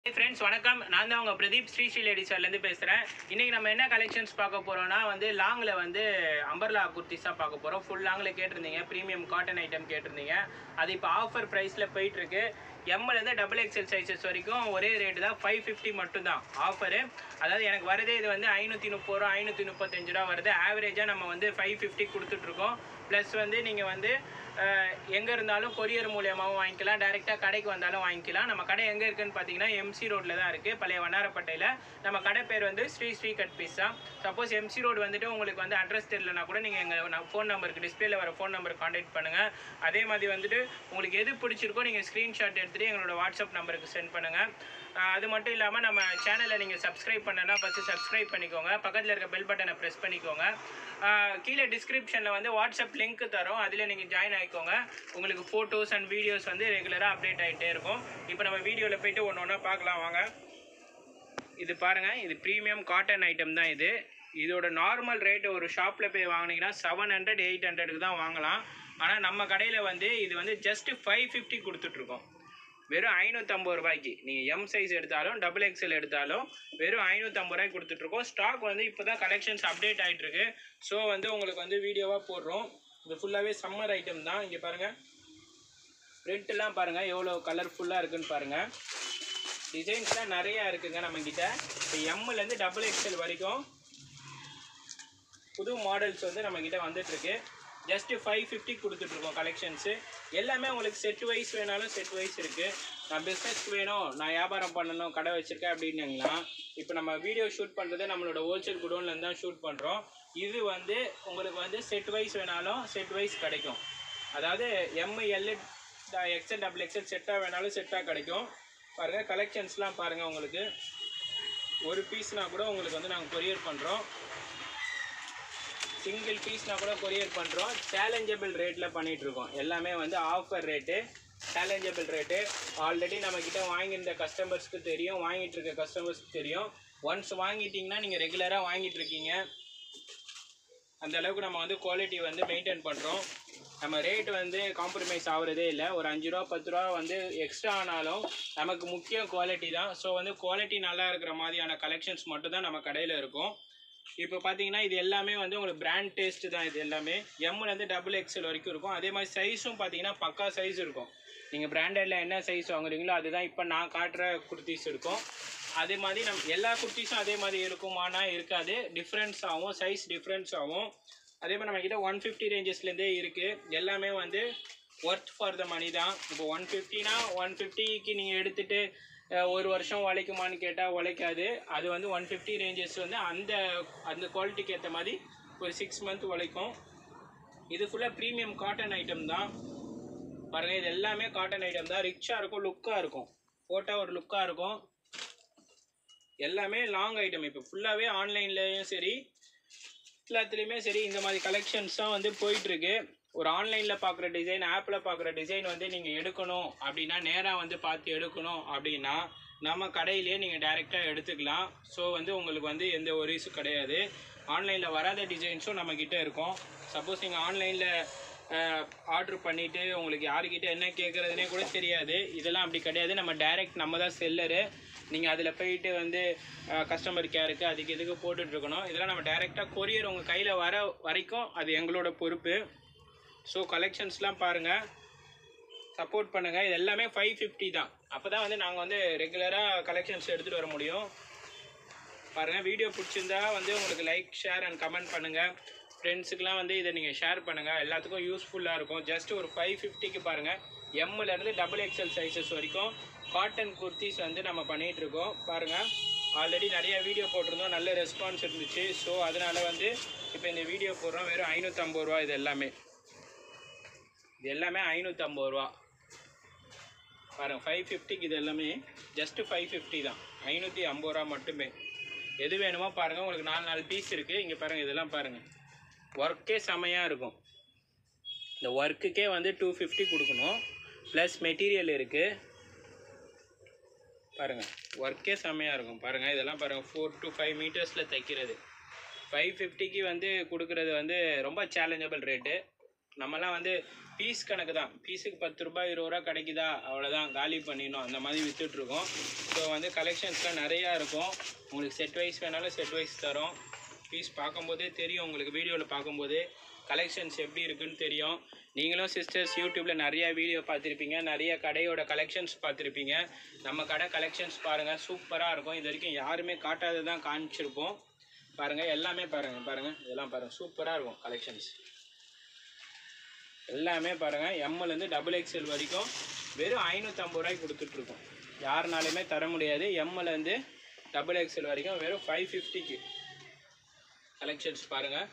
friends வணக்கம் நான் தான் உங்கள் பிரதீப் ஸ்ரீ ஸ்ரீ லேடிஸ்லேருந்து பேசுகிறேன் இன்றைக்கி நம்ம என்ன கலெக்ஷன்ஸ் பார்க்க போகிறோம்னா வந்து லாங்கில் வந்து அம்பர்லா குர்த்திஸாக பார்க்க போகிறோம் ஃபுல் லாங்கில் கேட்டிருந்தீங்க ப்ரீமியம் காட்டன் ஐட்டம் கேட்டிருந்தீங்க அது இப்போ ஆஃபர் ப்ரைஸில் போயிட்டுருக்கு எம்எல்லேருந்து டபுள் எக்ஸ்எல் சைஸஸ் வரைக்கும் ஒரே ரேட்டு தான் ஃபைவ் ஃபிஃப்டி மட்டும்தான் ஆஃபரு அதாவது எனக்கு வரதே இது வந்து ஐநூற்றி முப்பது ரூபா ஐநூற்றி முப்பத்தஞ்சு ரூபா வருது ஆவரேஜாக நம்ம வந்து ஃபைவ் ஃபிஃப்டி கொடுத்துட்ருக்கோம் ப்ளஸ் வந்து நீங்கள் வந்து எங்கே இருந்தாலும் கொரியர் மூலியமாகவும் வாங்கிக்கலாம் டைரெக்டாக கடைக்கு வந்தாலும் வாங்கிக்கலாம் நம்ம கடை எங்கே இருக்குன்னு பார்த்தீங்கன்னா எம்சி ரோட்டில் தான் இருக்குது பழைய வண்ணாரப்பட்டையில் நம்ம கடை பேர் வந்து ஸ்ரீ ஸ்ரீ கட் பீஸா சப்போஸ் எம்சி ரோடு வந்துட்டு உங்களுக்கு வந்து அட்ரஸ் தெரியலனா கூட நீங்கள் எங்கள் ஃபோன் நம்பருக்கு டிஸ்பிளேல வர ஃபோன் நம்பர் காண்டாக்ட் பண்ணுங்கள் அதே மாதிரி வந்துட்டு உங்களுக்கு எது பிடிச்சிருக்கோ நீங்கள் ஸ்க்ரீன்ஷாட் எடுத்துகிட்டு எங்களோட வாட்ஸ்அப் நம்பருக்கு சென்ட் பண்ணுங்கள் ஆஹ் அது மட்டும் இல்லாமல் நம்ம சேனலை நீங்கள் சப்ஸ்கிரைப் பண்ணனா ஃபஸ்ட்டு சப்ஸ்கிரைப் பண்ணிக்கோங்க பக்கத்தில் இருக்க பெல் பட்டனை ப்ரெஸ் பண்ணிக்கோங்க ஆஹ் கீழே டிஸ்கிரிப்ஷனில் வந்து வாட்ஸ்அப் லிங்க் தரோம் அதில் நீங்கள் ஜாயின் ஆகிக்கோங்க உங்களுக்கு ஃபோட்டோஸ் அண்ட் வீடியோஸ் வந்து ரெகுலராக அப்டேட் ஆகிட்டே இருக்கும் இப்போ நம்ம வீடியோவில் போயிட்டு ஒன்று ஒன்றா பார்க்கலாம் வாங்க இது பாருங்கள் இது ப்ரீமியம் காட்டன் ஐட்டம் தான் இது இதோட நார்மல் ரேட் ஒரு ஷாப்பில் போய் வாங்கினீங்கன்னா செவன் ஹண்ட்ரட் எயிட் ஹண்ட்ரடுக்கு தான் வாங்கலாம் ஆனால் நம்ம கடையில் வந்து இது வந்து ஜஸ்ட் ஃபைவ் ஃபிஃப்டி கொடுத்துட்ருக்கோம் வெறும் ஐநூற்றம்பது ரூபாய்க்கு நீங்கள் எம் சைஸ் எடுத்தாலும் டபுள் எக்ஸ்எல் எடுத்தாலும் வெறும் ஐநூற்றம்பது ரூபாய்க்கு கொடுத்துட்ருக்கோம் ஸ்டாக் வந்து இப்போ தான் கலெக்ஷன்ஸ் அப்டேட் ஆகிட்டு இருக்கு ஸோ வந்து உங்களுக்கு வந்து வீடியோவாக போடுறோம் இது ஃபுல்லாகவே சம்மர் ஐட்டம் தான் இங்கே பாருங்கள் பிரிண்ட்லாம் பாருங்கள் எவ்வளோ கலர்ஃபுல்லாக இருக்குன்னு பாருங்கள் டிசைன்ஸ்லாம் நிறையா இருக்குங்க நம்மக்கிட்ட இப்போ எம்லேருந்து டபுள் எக்ஸ்எல் வரைக்கும் புது மாடல்ஸ் வந்து நம்மக்கிட்ட வந்துட்டுருக்கு ஜஸ்ட்டு ஃபைவ் ஃபிஃப்டி கொடுத்துட்ருக்கோம் கலெக்ஷன்ஸு எல்லாமே உங்களுக்கு செட் வைஸ் வேணாலும் செட் வைஸ் இருக்குது நான் பிஸ்னஸ்க்கு வேணும் நான் வியாபாரம் பண்ணணும் கடை வச்சுருக்கேன் அப்படின்னீங்களா இப்போ நம்ம வீடியோ ஷூட் பண்ணுறது நம்மளோட ஹோல்சேல் குடோன்லேருந்து தான் ஷூட் பண்ணுறோம் இது வந்து உங்களுக்கு வந்து செட் வைஸ் வேணாலும் செட் வைஸ் கிடைக்கும் அதாவது எம்எல் எக்ஸ்எல் டபுள் எக்ஸ்எல் செட்டாக வேணாலும் செட்டாக கிடைக்கும் பாருங்கள் கலெக்ஷன்ஸ்லாம் பாருங்கள் உங்களுக்கு ஒரு பீஸ்னா கூட உங்களுக்கு வந்து நாங்கள் கொரியர் பண்ணுறோம் சிங்கிள் பீஸ்னா கூட கொரியர் பண்ணுறோம் சேலஞ்சபிள் ரேட்டில் பண்ணிகிட்ருக்கோம் எல்லாமே வந்து offer rate challengeable rate already நம்மக்கிட்ட வாங்கியிருந்த கஸ்டமர்ஸ்க்கு தெரியும் வாங்கிட்டு இருக்க கஸ்டமர்ஸ்க்கு தெரியும் ஒன்ஸ் வாங்கிட்டீங்கன்னா நீங்கள் ரெகுலராக வாங்கிட்டு இருக்கீங்க அந்த அளவுக்கு நம்ம வந்து குவாலிட்டி வந்து மெயின்டைன் பண்ணுறோம் நம்ம ரேட் வந்து காம்ப்ரமைஸ் ஆகுறதே இல்லை ஒரு அஞ்சு ரூபா பத்து ரூபா வந்து எக்ஸ்ட்ரா ஆனாலும் நமக்கு முக்கியம் குவாலிட்டி தான் ஸோ வந்து குவாலிட்டி நல்லா இருக்கிற மாதிரியான கலெக்ஷன்ஸ் மட்டும் தான் நம்ம கடையில் இருக்கும் இப்போ பார்த்தீங்கன்னா இது எல்லாமே வந்து உங்களுக்கு பிராண்ட் டேஸ்ட் தான் இது எல்லாமே எம்லேருந்து டபுள் எக்ஸ்எல் வரைக்கும் இருக்கும் அதே மாதிரி சைஸும் பார்த்தீங்கன்னா பக்கா சைஸ் இருக்கும் நீங்கள் பிராண்டடில் என்ன சைஸ் வாங்குறீங்களோ அதுதான் இப்போ நான் காட்டுற குர்த்திஸ் இருக்கும் அதே மாதிரி நம் எல்லா குர்த்திஸும் அதே மாதிரி இருக்குமானா இருக்காது டிஃப்ரென்ஸ் ஆகும் சைஸ் டிஃப்ரென்ஸ் ஆகும் அதே மாதிரி நம்மக்கிட்ட ஒன் ஃபிஃப்டி ரேஞ்சஸ்லேருந்தே இருக்குது எல்லாமே வந்து ஒர்த் ஃபார் த மணி தான் இப்போ ஒன் ஃபிஃப்டினா ஒன் ஃபிஃப்டிக்கு நீங்கள் எடுத்துகிட்டு ஒரு வருஷம் உழைக்குமான்னு கேட்டால் உழைக்காது அது வந்து ஒன் ஃபிஃப்டி ரேஞ்சஸ் வந்து அந்த அந்த குவாலிட்டிக்கு ஏற்ற மாதிரி ஒரு சிக்ஸ் மந்த் உழைக்கும் இது ஃபுல்லாக ப்ரீமியம் காட்டன் ஐட்டம் தான் பாருங்கள் இது எல்லாமே காட்டன் ஐட்டம் தான் ரிச்சாக இருக்கும் லுக்காக இருக்கும் ஃபோட்டோ ஒரு லுக்காக இருக்கும் எல்லாமே லாங் ஐட்டம் இப்போ ஃபுல்லாகவே ஆன்லைன்லேயும் சரி எல்லாத்துலேயுமே சரி இந்த மாதிரி கலெக்ஷன்ஸ் தான் வந்து போயிட்டுருக்கு ஒரு ஆன்லைனில் பார்க்குற டிசைன் ஆப்பில் பார்க்குற டிசைன் வந்து நீங்கள் எடுக்கணும் அப்படின்னா நேராக வந்து பார்த்து எடுக்கணும் அப்படின்னா நம்ம கடையிலே நீங்கள் டைரெக்டாக எடுத்துக்கலாம் ஸோ வந்து உங்களுக்கு வந்து எந்த ஒரு இஷ்யூ கிடையாது ஆன்லைனில் வராத டிசைன்ஸும் நம்மக்கிட்ட இருக்கும் சப்போஸ் நீங்கள் ஆன்லைனில் ஆர்டர் பண்ணிவிட்டு உங்களுக்கு யாருக்கிட்ட என்ன கேட்குறதுனே கூட தெரியாது இதெல்லாம் அப்படி கிடையாது நம்ம டைரெக்ட் நம்ம தான் செல்லரு நீங்கள் அதில் போயிட்டு வந்து கஸ்டமர் கேருக்கு அதுக்கு இதுக்கு போட்டுட்ருக்கணும் இதெல்லாம் நம்ம டைரெக்டாக கொரியர் உங்கள் கையில் வர வரைக்கும் அது எங்களோட பொறுப்பு ஸோ கலெக்ஷன்ஸ்லாம் பாருங்கள் சப்போர்ட் பண்ணுங்கள் இது எல்லாமே ஃபைவ் ஃபிஃப்டி தான் அப்போ தான் வந்து நாங்கள் வந்து ரெகுலராக கலெக்ஷன்ஸ் எடுத்துகிட்டு வர முடியும் பாருங்கள் வீடியோ பிடிச்சிருந்தா வந்து உங்களுக்கு லைக் ஷேர் அண்ட் கமெண்ட் பண்ணுங்கள் ஃப்ரெண்ட்ஸுக்கெலாம் வந்து இதை நீங்கள் ஷேர் பண்ணுங்கள் எல்லாத்துக்கும் யூஸ்ஃபுல்லாக இருக்கும் ஜஸ்ட் ஒரு ஃபைவ் ஃபிஃப்டிக்கு பாருங்கள் எம்லேருந்து டபுள் எக்ஸ்எல் சைஸஸ் வரைக்கும் காட்டன் குர்த்திஸ் வந்து நம்ம பண்ணிகிட்டு இருக்கோம் பாருங்கள் ஆல்ரெடி நிறைய வீடியோ போட்டிருந்தோம் நல்ல ரெஸ்பான்ஸ் இருந்துச்சு ஸோ அதனால் வந்து இப்போ இந்த வீடியோ போடுறோம் வெறும் ஐநூற்றம்பது ரூபா இது எல்லாமே இது எல்லாமே ஐநூற்றம்பது ரூபா பாருங்கள் ஃபைவ் ஃபிஃப்டிக்கு இது எல்லாமே ஜஸ்ட்டு ஃபைவ் ஃபிஃப்டி தான் ஐநூற்றி ஐம்பது ரூபா மட்டுமே எது வேணுமோ பாருங்கள் உங்களுக்கு நாலு நாலு பீஸ் இருக்குது இங்கே பாருங்கள் இதெல்லாம் பாருங்கள் ஒர்க்கே செமையாக இருக்கும் இந்த ஒர்க்குக்கே வந்து டூ ஃபிஃப்டி கொடுக்கணும் ப்ளஸ் மெட்டீரியல் இருக்குது பாருங்கள் ஒர்க்கே செம்மையாக இருக்கும் பாருங்கள் இதெல்லாம் பாருங்கள் ஃபோர் டு ஃபைவ் மீட்டர்ஸில் தைக்கிறது ஃபைவ் ஃபிஃப்டிக்கு வந்து கொடுக்குறது வந்து ரொம்ப சேலஞ்சபிள் ரேட்டு நம்மலாம் வந்து பீஸ் கணக்கு தான் பீஸுக்கு பத்து ரூபாய் இருபது ரூபா கிடைக்குதா அவ்வளோதான் காலி பண்ணிடணும் அந்த மாதிரி விற்றுட்ருக்கோம் ஸோ வந்து கலெக்ஷன்ஸ்லாம் நிறையா இருக்கும் உங்களுக்கு செட் வைஸ் வேணாலும் செட் வைஸ் தரோம் பீஸ் பார்க்கும்போதே தெரியும் உங்களுக்கு வீடியோவில் பார்க்கும்போதே கலெக்ஷன்ஸ் எப்படி இருக்குன்னு தெரியும் நீங்களும் சிஸ்டர்ஸ் யூடியூப்பில் நிறைய வீடியோ பார்த்துருப்பீங்க நிறைய கடையோட கலெக்ஷன்ஸ் பார்த்துருப்பீங்க நம்ம கடை கலெக்ஷன்ஸ் பாருங்கள் சூப்பராக இருக்கும் இது வரைக்கும் யாருமே காட்டாததான் காமிச்சிருப்போம் பாருங்கள் எல்லாமே பாருங்கள் பாருங்கள் இதெல்லாம் பாருங்கள் சூப்பராக இருக்கும் கலெக்ஷன்ஸ் எல்லாமே பாருங்கள் எம்எல்லேருந்து டபுள் எக்ஸ்எல் வரைக்கும் வெறும் ஐநூற்றம்பது ரூபாய்க்கு கொடுத்துட்ருக்கோம் யாருனாலுமே தர முடியாது எம்எல்லேருந்து டபுள் எக்ஸ்எல் வரைக்கும் வெறும் ஃபைவ் ஃபிஃப்டிக்கு கலெக்ஷன்ஸ் பாருங்கள்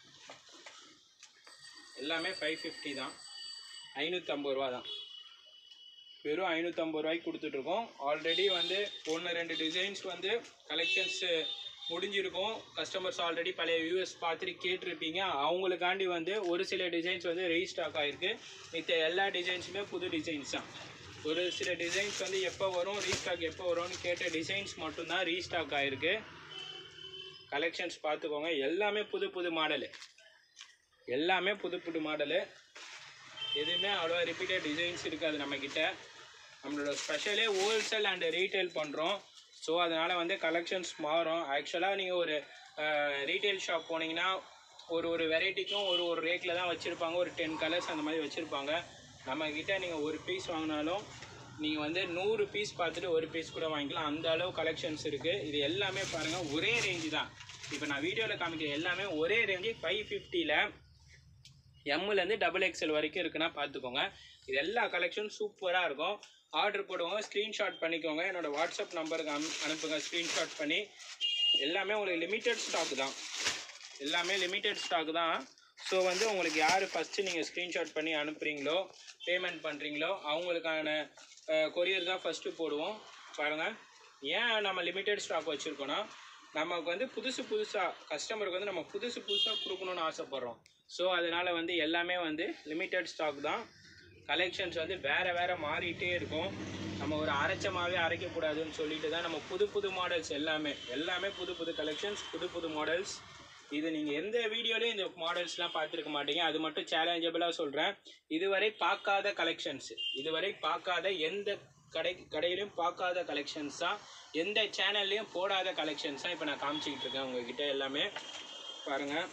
எல்லாமே ஃபைவ் ஃபிஃப்டி தான் ஐநூற்றம்பது ரூபா தான் வெறும் ஐநூற்றம்பது ரூபாய்க்கு கொடுத்துட்ருக்கோம் ஆல்ரெடி வந்து ஒன்று ரெண்டு டிசைன்ஸ் வந்து கலெக்ஷன்ஸு முடிஞ்சிருக்கும் கஸ்டமர்ஸ் ஆல்ரெடி பழைய வியூவர்ஸ் பார்த்துட்டு கேட்டிருப்பீங்க அவங்களுக்காண்டி வந்து ஒரு சில டிசைன்ஸ் வந்து ரீஸ்டாக் ஆகிருக்கு மித்த எல்லா டிசைன்ஸுமே புது டிசைன்ஸ் தான் ஒரு சில டிசைன்ஸ் வந்து எப்போ வரும் ரீஸ்டாக் எப்போ வரும்னு கேட்ட டிசைன்ஸ் மட்டும்தான் ரீஸ்டாக் ஆகிருக்கு கலெக்ஷன்ஸ் பார்த்துக்கோங்க எல்லாமே புது புது மாடலு எல்லாமே புது புது மாடலு எதுவுமே அவ்வளோ ரிப்பீட்டட் டிசைன்ஸ் இருக்காது நம்மக்கிட்ட நம்மளோட ஸ்பெஷலே ஹோல்சேல் அண்ட் ரீட்டைல் பண்ணுறோம் ஸோ அதனால் வந்து கலெக்ஷன்ஸ் மாறும் ஆக்சுவலாக நீங்கள் ஒரு ரீட்டைல் ஷாப் போனீங்கன்னா ஒரு ஒரு வெரைட்டிக்கும் ஒரு ஒரு ரேட்டில் தான் வச்சுருப்பாங்க ஒரு டென் கலர்ஸ் அந்த மாதிரி வச்சுருப்பாங்க நம்மக்கிட்ட நீங்கள் ஒரு பீஸ் வாங்கினாலும் நீங்கள் வந்து நூறு பீஸ் பார்த்துட்டு ஒரு பீஸ் கூட வாங்கிக்கலாம் அந்த அளவு கலெக்ஷன்ஸ் இருக்குது இது எல்லாமே பாருங்கள் ஒரே ரேஞ்சு தான் இப்போ நான் வீடியோவில் காமிக்கிற எல்லாமே ஒரே ரேஞ்சு ஃபைவ் ஃபிஃப்டியில் எம்முலேருந்து டபுள் எக்ஸ்எல் வரைக்கும் இருக்குன்னா பார்த்துக்கோங்க இது எல்லா கலெக்ஷனும் சூப்பராக இருக்கும் ஆர்டர் போடுவாங்க ஸ்க்ரீன்ஷாட் பண்ணிக்கோங்க என்னோட வாட்ஸ்அப் நம்பருக்கு அனு அனுப்புங்க ஸ்க்ரீன்ஷாட் பண்ணி எல்லாமே உங்களுக்கு லிமிட்டட் ஸ்டாக் தான் எல்லாமே லிமிட்டட் ஸ்டாக் தான் ஸோ வந்து உங்களுக்கு யார் ஃபஸ்ட்டு நீங்கள் ஸ்க்ரீன்ஷாட் பண்ணி அனுப்புகிறீங்களோ பேமெண்ட் பண்ணுறீங்களோ அவங்களுக்கான கொரியர் தான் ஃபஸ்ட்டு போடுவோம் பாருங்கள் ஏன் நம்ம லிமிட்டட் ஸ்டாக் வச்சுருக்கோன்னா நமக்கு வந்து புதுசு புதுசாக கஸ்டமருக்கு வந்து நம்ம புதுசு புதுசாக கொடுக்கணுன்னு ஆசைப்பட்றோம் ஸோ அதனால் வந்து எல்லாமே வந்து லிமிட்டட் ஸ்டாக் தான் கலெக்ஷன்ஸ் வந்து வேறு வேறு மாறிட்டே இருக்கும் நம்ம ஒரு அரைச்சமாகவே அரைக்கக்கூடாதுன்னு சொல்லிட்டு தான் நம்ம புது புது மாடல்ஸ் எல்லாமே எல்லாமே புது புது கலெக்ஷன்ஸ் புது புது மாடல்ஸ் இது நீங்கள் எந்த வீடியோலையும் இந்த மாடல்ஸ்லாம் பார்த்துருக்க மாட்டீங்க அது மட்டும் சேலஞ்சபிளாக சொல்கிறேன் இதுவரை பார்க்காத கலெக்ஷன்ஸ் இதுவரை பார்க்காத எந்த கடை கடையிலையும் பார்க்காத கலெக்ஷன்ஸ் தான் எந்த சேனல்லையும் போடாத கலெக்ஷன்ஸ் தான் இப்போ நான் காமிச்சிக்கிட்டு இருக்கேன் உங்ககிட்ட எல்லாமே பாருங்கள்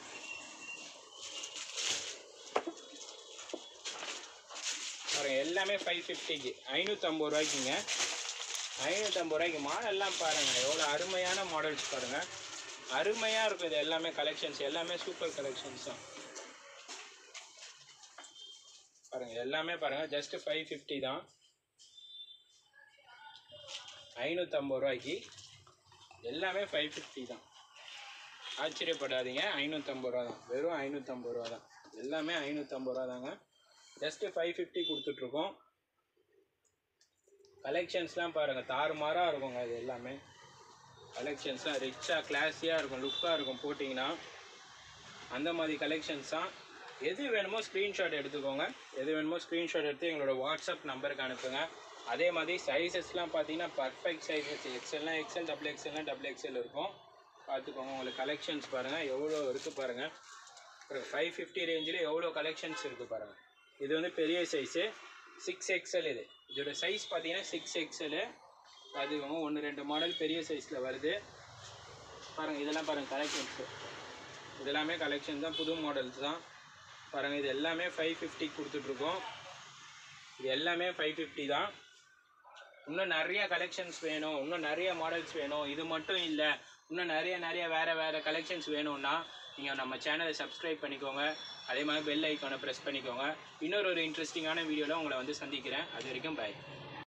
பாருங்க எல்லாமே ஃபைவ் ஃபிஃப்டிக்கு ஐநூற்றம்பது ரூபாய்க்குங்க ஐநூற்றம்பது ரூபாய்க்கு மாடல்லாம் பாருங்கள் எவ்வளோ அருமையான மாடல்ஸ் பாருங்கள் அருமையாக இருக்கும் இது எல்லாமே கலெக்ஷன்ஸ் எல்லாமே சூப்பர் கலெக்ஷன்ஸ் தான் பாருங்கள் எல்லாமே பாருங்கள் ஜஸ்ட் ஃபைவ் ஃபிஃப்டி தான் ஐநூற்றம்பது ரூபாய்க்கு எல்லாமே ஃபைவ் ஃபிஃப்டி தான் ஆச்சரியப்படாதீங்க ஐநூற்றம்பது ரூபா தான் வெறும் ஐநூற்றம்பது ரூபா தான் எல்லாமே ஐநூற்றம்பது ரூபா தாங்க ஜஸ்ட்டு ஃபைவ் ஃபிஃப்டி கொடுத்துட்ருக்கோம் கலெக்ஷன்ஸ்லாம் பாருங்கள் தாறுமாறாக இருக்குங்க இது எல்லாமே கலெக்ஷன்ஸ்லாம் ரிச்சாக கிளாஸியாக இருக்கும் லுக்காக இருக்கும் போட்டிங்கன்னா அந்த மாதிரி கலெக்ஷன்ஸ் தான் எது வேணுமோ ஸ்க்ரீன்ஷாட் எடுத்துக்கோங்க எது வேணுமோ ஸ்க்ரீன்ஷாட் எடுத்து எங்களோட வாட்ஸ்அப் நம்பருக்கு அனுப்புங்க அதே மாதிரி சைஸஸ்லாம் பார்த்தீங்கன்னா பர்ஃபெக்ட் சைஸஸ் எக்ஸ்எல்னா எக்ஸ்எல் டபுள் எக்ஸ்எல்னா டபுள் எக்ஸ்எல் இருக்கும் பார்த்துக்கோங்க உங்களுக்கு கலெக்ஷன்ஸ் பாருங்கள் எவ்வளோ இருக்குது பாருங்கள் ஒரு ஃபைவ் ஃபிஃப்டி ரேஞ்சில் எவ்வளோ கலெக்ஷன்ஸ் இருக்குது பாருங்கள் இது வந்து பெரிய சைஸு சிக்ஸ் எக்ஸ்எல் இது இதோட சைஸ் பார்த்தீங்கன்னா சிக்ஸ் எக்ஸ்எல் அது ஒன்று ரெண்டு மாடல் பெரிய சைஸில் வருது பாருங்கள் இதெல்லாம் பாருங்கள் கலெக்ஷன்ஸு இதெல்லாமே கலெக்ஷன் தான் புது மாடல்ஸ் தான் பாருங்கள் இது எல்லாமே ஃபைவ் ஃபிஃப்டி கொடுத்துட்ருக்கோம் இது எல்லாமே ஃபைவ் ஃபிஃப்டி தான் இன்னும் நிறைய கலெக்ஷன்ஸ் வேணும் இன்னும் நிறைய மாடல்ஸ் வேணும் இது மட்டும் இல்லை இன்னும் நிறைய நிறைய வேறு வேறு கலெக்ஷன்ஸ் வேணும்னா நீங்கள் நம்ம சேனலை சப்ஸ்கிரைப் பண்ணிக்கோங்க அதே மாதிரி பெல் ஐக்கானை ப்ரெஸ் பண்ணிக்கோங்க இன்னொரு ஒரு இன்ட்ரெஸ்டிங்கான வீடியோவில் உங்களை வந்து சந்திக்கிறேன் அது வரைக்கும் பை